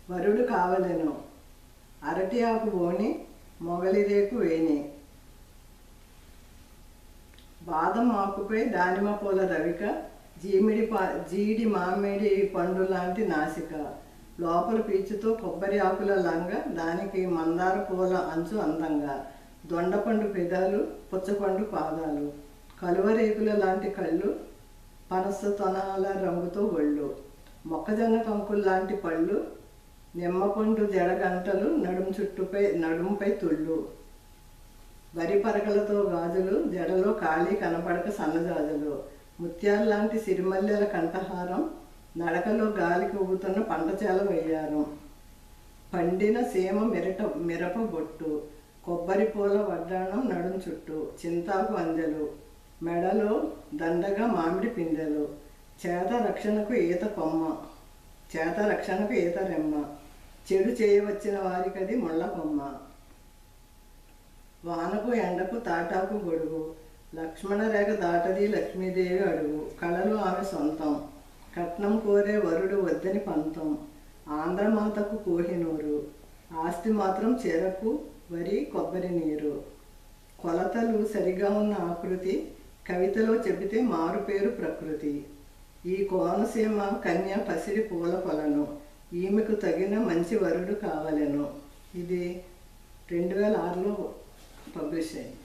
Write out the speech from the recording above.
వరుడు కావలెను అరటి ఆకు బోని మొగలిరేకు వేణి బాదం ఆకుపై దానిమ్మ పూల రవిక జీమిడి పా జీడి మామిడి పండు లాంటి నాసిక లోపల పీచుతో కొబ్బరి ఆకుల లంగ దానికి మందార పూల అంచు అందంగా దొండపండు పెదాలు పుచ్చపండు పాదాలు కలువరేకుల లాంటి కళ్ళు పనస తొనాల రంగుతో ఒళ్ళు మొక్కజొన్న కంకులు లాంటి పళ్ళు నిమ్మపండు జడగంటలు నడుము చుట్టుపై నడుముపై తుళ్ళు వరి పరకలతో గాజులు జడలో ఖాళీ కనపడక సన్నజాజులు ముత్యాల లాంటి సిరిమల్లెల కంఠహారం నడకలో గాలికి ఊగుతున్న పంటచేల వేయారం పండిన సీమ మిరట మిరప బొట్టు కొబ్బరి పూల వడ్డాణం నడుం చుట్టూ చింతాకు అందెలు మెడలో దండగా మామిడి పిందెలు చేత రక్షణకు ఈత కొమ్మ చేత రక్షణకు ఈత రెమ్మ చెడు చేయవచ్చిన వారికది ముళ్ళ కొమ్మ వానకు ఎండకు తాటాకు గొడుగు లక్ష్మణ రేఖ దాటది లక్ష్మీదేవి అడుగు కళలు ఆమె సొంతం కట్నం కోరే వరుడు వద్దని పంతం ఆంధ్రమాతకు కోహినూరు ఆస్తి మాత్రం చెరకు వరి కొబ్బరి నీరు కొలతలు సరిగా ఉన్న ఆకృతి కవితలో చెబితే మారు పేరు ప్రకృతి ఈ కోనసీమ కన్య పసిడి పూల కొలను ఈమెకు తగిన మంచి వరుడు కావలెను ఇది రెండు వేల ఆరులో పబ్లిష్ అయింది